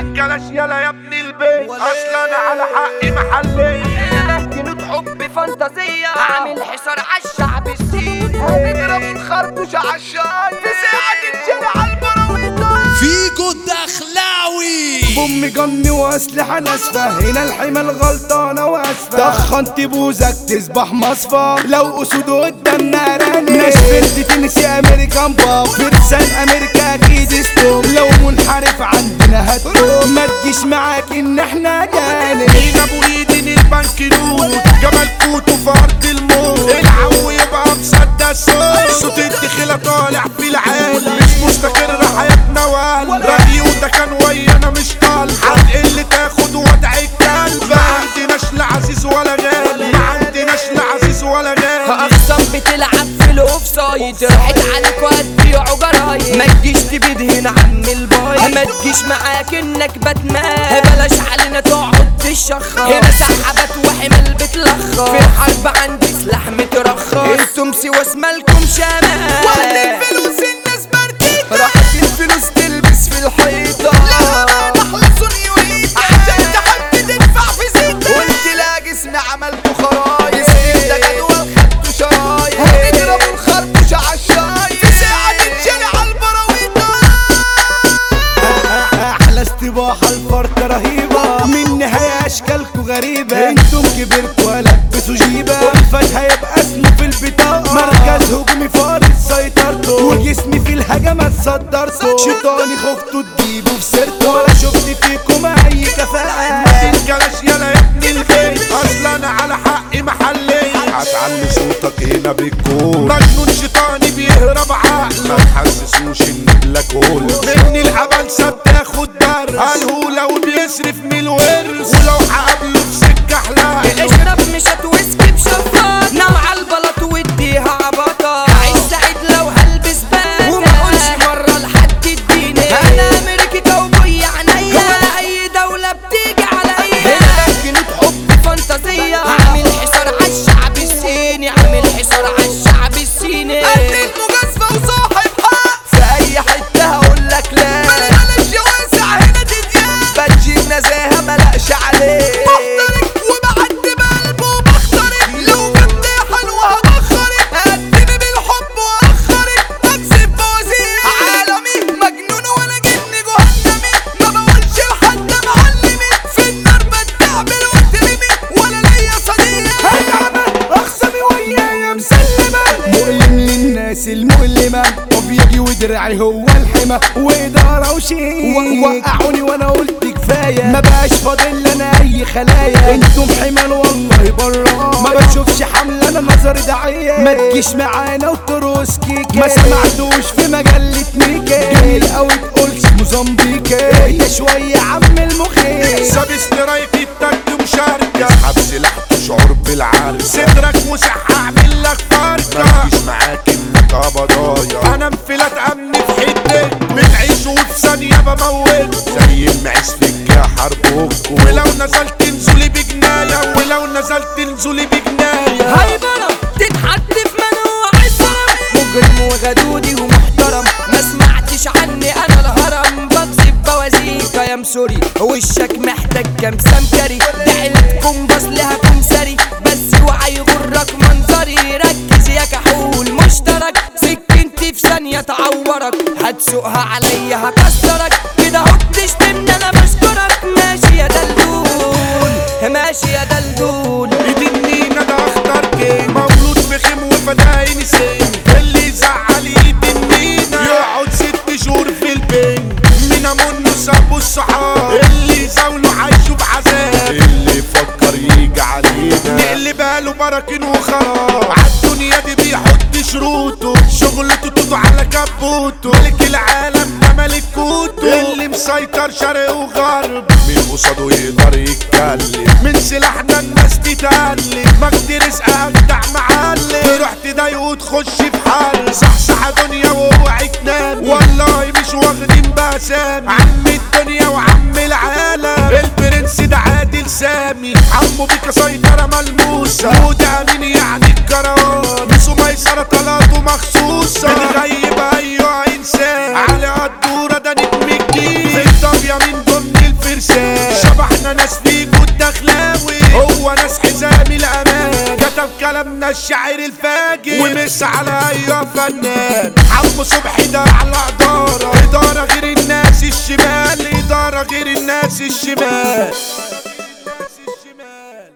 تنكلش يلا يا ابن البيت اصل انا على حقي محلي جنود حب فانتازية عامل حصار عالشعب السيني اضرب الخرطوش عالشاي في ساعة تتشال عالبراويطة فيجو الدخلاوي بوم جن واسلحة ناسفة هنا الحمل غلطانة واسفة دخنت بوزك تصبح مصفى لو اسود قدامنا راني ناشفيلد تنسي امريكان باب فرسان امريكا اكيد ستوب لو منحرف عندنا هتوب ما تجيش معاك ان احنا جانب مين ابو ايدين البنك نور جمال كوتو في ارض الموت العو يبقى مصدق الصوت صوت الدخيلة طالع في العالم مش مستقر حياتنا وقال رأيي وده كان ويانا مش طالب هتقل تاخد وضع الكلب ما عندناش لا عزيز ولا غالي ما عندناش لا عزيز ولا غالي اقسم بتلعب في الاوف سايد راحت عليك وهتبيعوا جرايد ما تجيش تبيد هنا عم الباي ما تجيش معاك انك باتمان بلاش علينا تقعد تشخص هنا سحبت وحمل بتلخص في الحرب عندي سلاح مترخص انتم سواس مالكم شمال وقت الفلوس الناس برديت راحت الفلوس تلبس في الحيطة لا مخلصون يويت عشان تحب تدفع في زيتة قلت لا جسمي عملته خرايط ده جدول خدته شرايط هنضربوا الخرطوش عالشاي في ساعة تتشال عالبراويطة احلى استباحة الفرقة رهيبة من نهاية اشكالكوا غريبة انتم كبرتوا لبسوا جيبة والفتح هيبقى اسمه في البطاقة مركز هجومي فارض سيطرته وجسمي في الهجمات صدرته شيطاني خفته تجيبه في سيرته ولا شفت فيكم اي كفاءة تنكلش يلا يا ابن البيت اصل انا على حقي محلي هتعلي صوتك هنا بالكون مجنون شيطاني بيهرب عقله ما تحسسوش ان بلاك هول من العبلسه بتاخد درس الهولة وبيصرف من الورث ولو هقابله في سكه احلى اشرب مش هتوسكي بشفاط نام عالبلاط واديها عبطة عيش سعيد لو هلبس باتا وما اقولش مرة لحد اديني انا امريكي كوبوي عينيا ولا اي دولة بتيجي عليا هنا جنود حب فانتازية عامل حصار عالشعب الصيني عامل حصار عالشعب الصيني قد المجازفة وصاحب حق في اي حتة هقول لك لا ملقاش واسع هنا تديان بتجيب نزاهة ملقش عليه بخترق وبعدي بقلب وبخترق لو جبت حلوة هبخرك قدمي بالحب واخرك بكسب بوزير عالمي مجنون ولا جن جهنمي ما بقولش لحد معلمي في النار بتعمل وترمي ولا ليا صديق هتعبة اخصمي ويايا مسلمة مؤلم للناس المؤلمة وبيجي ودراعي هو الحمى وإدارة وشيء وقعوني وانا قلت كفاية ما بقاش فاضل لنا اي خلايا انتم حمل والله برا ما بشوفش حمل انا نظري داعية ما تجيش معانا وترقص كيكة ما سمعتوش في مجلة ميكا جميل اوي تقولش موزمبيكا هي شوية عم المخيم ساب استرايك التك مشاركة اسحب سلاحته شعور بالعركة صدرك مسح اعمل لك فركة مفيش معاك انك ابضايا انا انفلات امن في حدك بتعيش وفي ثانية بموت زي المعيش في الجاه حربكم ولو نزلت انزلي بجناية ولو نزلت انزلي بجناية هايبرة تتحط في منوع الصرم مجرم وغدودي ومحترم ما سمعتش عني انا الهرم بكسب بوازيكا يا مسوري وشك محتاج كام سمكري ده عيلتكم بس لها كمسري بس اوعى يغرك منظري ركز يا كحول مشترك سكنتي في ثانية تعورك هتسوقها عليا هكسرك كده اهو بتشتمني انا بشكرك ماشي يا دلدول ماشي يا دلدول ايد النينا ده اخضر جيم مولود بخيم وفداين سين اللي يزعل ايد النينا يقعد ست شهور في البيت من منه سابوا الصحاب اللي يزاولوا عايشوا بعذاب اللي يفكر يجي علينا نقلبها له براكين وخراب عالدنيا دي بيحط شروطه شغلته توتو على كبوته ملك العالم ده ملك كوتو اللي مسيطر شرق وغرب مين قصاده يقدر يتكلم من سلاحنا الناس تتقلب مجد رزق اجدع معلم رحت تضايقه وتخش في حل صحصح دنيا واوعي تنام والله مش واخدين باسامي عم الدنيا وعم العالم البرنس ده عادل سامي عمو بيك سيطرة ملموسة وده مين يعني الكروان نسو ميسرة طلاته مخصوصة بتغيب ايوه انسان على الدورة ده نجم الجيل في الطابية من ضمن انا الشاعر الفاجر ومس على اي فنان عم صبحي ده على اداره اداره